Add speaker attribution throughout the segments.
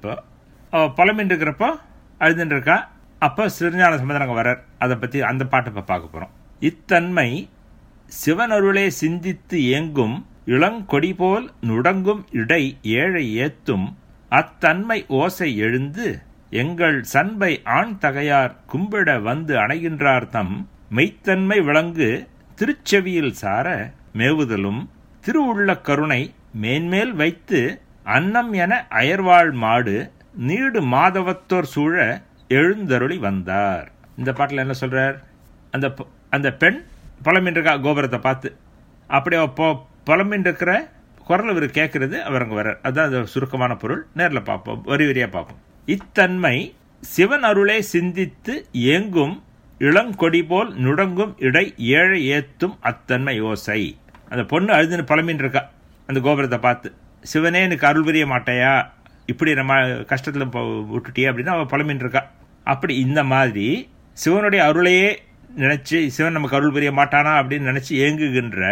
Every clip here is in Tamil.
Speaker 1: இப்போ அவ புலம்பின்னு இருக்கிறப்போ அழுதுன்னு இருக்கா அப்போ சிறுஞான சம்பந்தனங்க வரார் அதை பற்றி அந்த பாட்டை இப்போ பார்க்க போகிறோம் இத்தன்மை சிவனருளே சிந்தித்து ஏங்கும் இளங்கொடி போல் நுடங்கும் இடை ஏழை ஏத்தும் அத்தன்மை ஓசை எழுந்து எங்கள் சண்பை ஆண் தகையார் கும்பிட வந்து அணைகின்றார் தம் மெய்த்தன்மை விளங்கு திருச்செவியில் சார மேவுதலும் திருவுள்ள கருணை மேன்மேல் வைத்து அன்னம் என அயர்வாள் மாடு நீடு மாதவத்தோர் சூழ எழுந்தருளி வந்தார் இந்த பாட்டில் என்ன சொல்றார் அந்த பொ- அந்த பெண் புலம்பின்னு இருக்கா கோபுரத்தை பார்த்து அப்படி அவ பொ புலம்பின்னு இருக்கிற குரல் இவர் கேட்கறது அவர் அங்கே வர்றார் அதுதான் அது சுருக்கமான பொருள் நேரில் பார்ப்போம் வரி வரியா பார்ப்போம் இத்தன்மை சிவன் அருளே சிந்தித்து ஏங்கும் இளங்கொடி போல் நுடங்கும் இடை ஏழை ஏத்தும் அத்தன்மை யோசை அந்த பொண்ணு அழுதுன்னு புலம்பின்னு இருக்கா அந்த கோபுரத்தை பார்த்து சிவனே எனக்கு அருள் புரிய மாட்டாயா இப்படி நம்ம கஷ்டத்தில் விட்டுட்டியே அப்படின்னு அவள் புலம்பின்னு இருக்கா அப்படி இந்த மாதிரி சிவனுடைய அருளையே நினைச்சு சிவன் நமக்கு அருள் புரிய மாட்டானா அப்படின்னு நினைச்சு ஏங்குகின்ற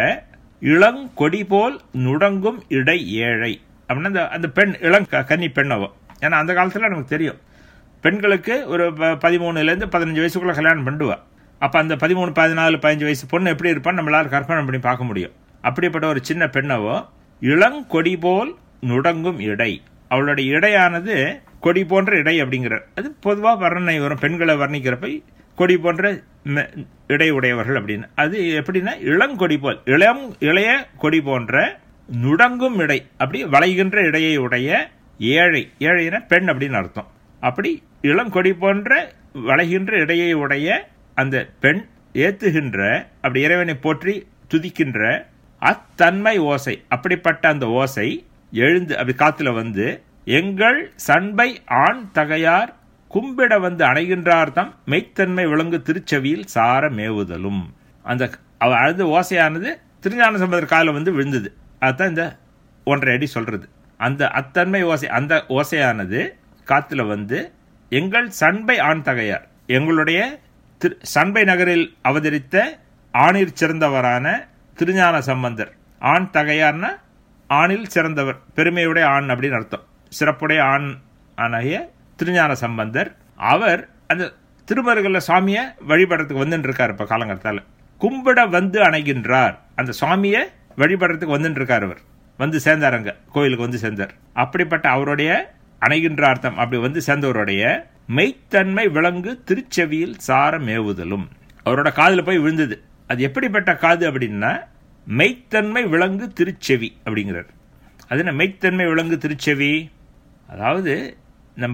Speaker 1: இளங்கொடி போல் நுடங்கும் இடை ஏழை அப்படின்னா அந்த அந்த பெண் இளம் க- கன்னி பெண் அவ ஏன்னா அந்த காலத்தில் நமக்கு தெரியும் பெண்களுக்கு ஒரு ப- பதிமூணுலேருந்து பதினஞ்சு வயசுக்குள்ள கல்யாணம் பண்ணுவா அப்போ அந்த பதிமூணு பதினாலு பதினஞ்சு வயசு பொண்ணு எப்படி இருப்பான்னு நம்மளால கற்பனை பண்ணி பார்க்க முடியும் அப்படிப்பட்ட ஒரு சின்ன பெண்ணவோ இளங்கொடி போல் நுடங்கும் இடை அவளுடைய இடையானது கொடி போன்ற இடை அப்படிங்கிறார் அது பொதுவாக வர்ணனை வரும் பெண்களை வர்ணிக்கிறப்ப கொடி போன்ற மெ- இடை உடையவர்கள் அப்படின்னு அது எப்படின்னா இளங்கொடி போல் இளம் இளைய கொடி போன்ற நுடங்கும் இடை அப்படி வளைகின்ற இடையை உடைய ஏழை ஏழைனா பெண் அப்படின்னு அர்த்தம் அப்படி இளங்கொடி போன்ற வளைகின்ற இடையை உடைய அந்த பெண் ஏத்துகின்ற அப்படி இறைவனை போற்றி துதிக்கின்ற அத்தன்மை ஓசை அப்படிப்பட்ட அந்த ஓசை எழுந்து அப்படி காத்துல வந்து எங்கள் சண்பை ஆண் தகையார் கும்பிட வந்து அணைகின்றார் தம் மெய்த்தன்மை விளங்கு திருச்செவியில் சார மேவுதலும் அந்த அவ அழுத ஓசையானது திருஞான சம்பந்தர் காலில் வந்து விழுந்தது அதுதான் இந்த ஒன்றரை அடி சொல்றது அந்த அத்தன்மை ஓசை அந்த ஓசையானது காத்துல வந்து எங்கள் சண்பை ஆண் தகையார் எங்களுடைய திரு சண்பை நகரில் அவதரித்த ஆணிற் சிறந்தவரான திருஞான சம்பந்தர் ஆண் தகையார்னா ஆணில் சிறந்தவர் பெருமையுடைய ஆண் அப்படின்னு அர்த்தம் சிறப்புடைய ஆண் ஆனாகிய திருஞான சம்பந்தர் அவர் அந்த திருமருகல்ல சாமியை வழிபடுறதுக்கு வந்துட்டு இருக்காரு இப்ப காலங்கத்தால கும்பிட வந்து அணைகின்றார் அந்த சுவாமியை வழிபடுறதுக்கு வந்துட்டு இருக்கார் அவர் வந்து சேர்ந்தாருங்க கோயிலுக்கு வந்து சேர்ந்தார் அப்படிப்பட்ட அவருடைய அணைகின்ற அர்த்தம் அப்படி வந்து சேர்ந்தவருடைய மெய்த்தன்மை விளங்கு திருச்செவியில் சார மேவுதலும் அவரோட காதுல போய் விழுந்தது அது எப்படிப்பட்ட காது அப்படின்னா மெய்த்தன்மை விளங்கு திருச்செவி அப்படிங்கிறார் அது என்ன மெய்த்தன்மை விளங்கு திருச்செவி அதாவது நம்ம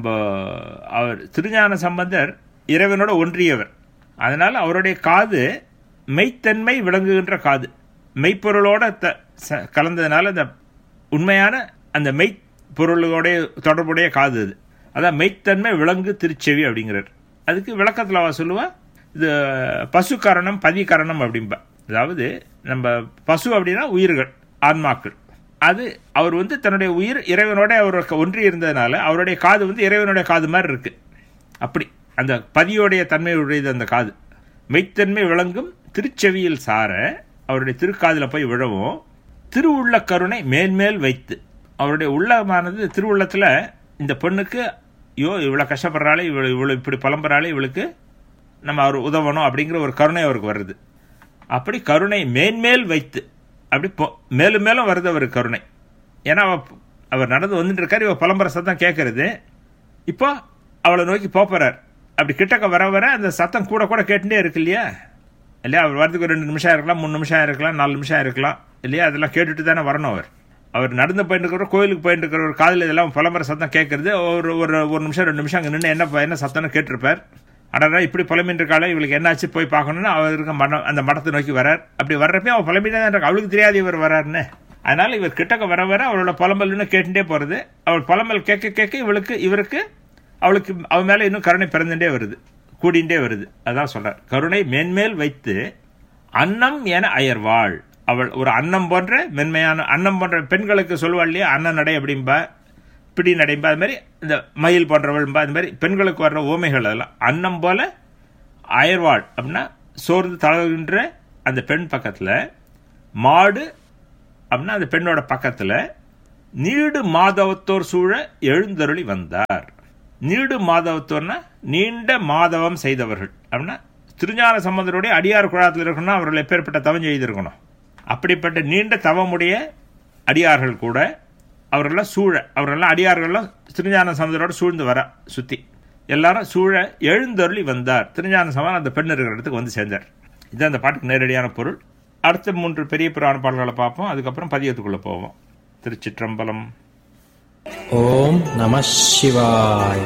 Speaker 1: அவர் திருஞான சம்பந்தர் இறைவனோட ஒன்றியவர் அதனால அவருடைய காது மெய்த்தன்மை விளங்குகின்ற காது மெய்ப்பொருளோட த- ச- கலந்ததுனால அந்த உண்மையான அந்த மெய்ப்பொருளோட தொடர்புடைய காது அது அதான் மெய்த்தன்மை விளங்கு திருச்செவி அப்படிங்கிறார் அதுக்கு விளக்கத்தில் அவ சொல்லுவா இது பசு கரணம் பதி கரணம் அப்படிம்பா அதாவது நம்ம பசு அப்படின்னா உயிர்கள் ஆன்மாக்கள் அது அவர் வந்து தன்னுடைய உயிர் இறைவனோட அவர் ஒன்றி இருந்ததுனால அவருடைய காது வந்து இறைவனுடைய காது மாதிரி இருக்கு அப்படி அந்த பதியோடைய தன்மையுடையது அந்த காது மெய்த்தன்மை விளங்கும் திருச்செவியில் சார அவருடைய திருக்காதில் போய் விழவும் திருவுள்ள கருணை மேல்மேல் வைத்து அவருடைய உள்ளமானது திருவுள்ளத்தில் இந்த பெண்ணுக்கு ஐயோ இவ்வளோ கஷ்டப்படுறாளே இவ்வளோ இவ்வளோ இப்படி புலம்புறாளே இவளுக்கு நம்ம அவர் உதவணும் அப்படிங்கிற ஒரு கருணை அவருக்கு வருது அப்படி கருணை மேன்மேல் வைத்து அப்படி பொ- மேலும் மேலும் வருது அவர் கருணை ஏன்னா அவ அவர் நடந்து வந்துட்டு இருக்காரு இவ புலம்புற சத்தம் கேட்கறது இப்போ அவளை நோக்கி போறார் அப்படி கிட்டக்க வர வர அந்த சத்தம் கூட கூட கேட்டுட்டே இருக்கு இல்லையா இல்லையா அவர் வரதுக்கு ஒரு ரெண்டு நிமிஷம் இருக்கலாம் மூணு நிமிஷம் இருக்கலாம் நாலு நிமிஷம் இருக்கலாம் இல்லையா அதெல்லாம் கேட்டுட்டு தானே வரணும் அவர் அவர் நடந்து போயிட்டு இருக்கிற கோயிலுக்கு போயிட்டு இருக்கிற ஒரு காதில் இதெல்லாம் புலம்புற சத்தம் கேட்கறது ஒரு ஒரு ஒரு நிமிஷம் ரெண்டு நிமிஷம் அங்கே நின்று என்ன ப- என்ன சத்தம்னு கேட்டிருப்பார் அடடா இப்படி புலம்பின்னு இருக்காளே இவளுக்கு என்னாச்சு போய் பார்க்கணும்னு அவருக்கு மடம் அந்த மடத்தை நோக்கி வரார் அப்படி வர்றப்ப அவன் புலம்பிட்டே தான் இருக்கா அவளுக்கு தெரியாது இவர் வராருன்னு அதனால இவர் கிட்டக்க வர வர அவளோட புலம்பல்னு கேட்டுட்டே போறது அவள் புலம்பல் கேட்க கேட்க இவளுக்கு இவருக்கு அவளுக்கு அவ மேல இன்னும் கருணை பிறந்துட்டே வருது கூடிண்டே வருது அதான் சொல்றார் கருணை மேன்மேல் வைத்து அன்னம் என அயர்வாள் அவள் ஒரு அன்னம் போன்ற மென்மையான அன்னம் போன்ற பெண்களுக்கு சொல்லுவாள் இல்லையா அன்ன நடை அப்படிம்பா பிடி நடைம்பா அது மாதிரி இந்த மயில் போன்றவள்பா அது மாதிரி பெண்களுக்கு வர்ற ஓமைகள் அதெல்லாம் அன்னம் போல அயர்வாள் அப்படின்னா சோர்ந்து தளர்கின்ற அந்த பெண் பக்கத்துல மாடு அப்படின்னா அந்த பெண்ணோட பக்கத்துல நீடு மாதவத்தோர் சூழ எழுந்தருளி வந்தார் நீடு மாதவத்தோர்னா நீண்ட மாதவம் செய்தவர்கள் அப்படின்னா திருஞான சம்பந்தருடைய அடியார் குழாத்தில் இருக்கணும்னா அவர்கள் எப்பேற்பட்ட தவம் செய்திருக்கணும் அப்படிப்பட்ட நீண்ட தவமுடைய அடியார்கள் கூட அவர்களெல்லாம் சூழ அவர்களெல்லாம் அடியார்கள்லாம் திருஞான சம்பந்தரோட சூழ்ந்து வர சுத்தி எல்லாரும் சூழ எழுந்தருளி வந்தார் திருஞான சம்பந்தம் அந்த பெண் இருக்கிற இடத்துக்கு வந்து சேர்ந்தார் இது அந்த பாட்டுக்கு நேரடியான பொருள் அடுத்த மூன்று பெரிய புராண பாடல்களை பார்ப்போம் அதுக்கப்புறம் பதியத்துக்குள்ள போவோம் திருச்சிற்றம்பலம்
Speaker 2: ஓம் நம சிவாய்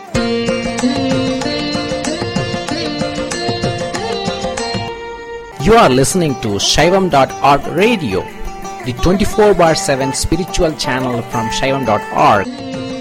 Speaker 2: You are listening to Shaivam.org radio, the 24 bar 7 spiritual channel from Shaivam.org.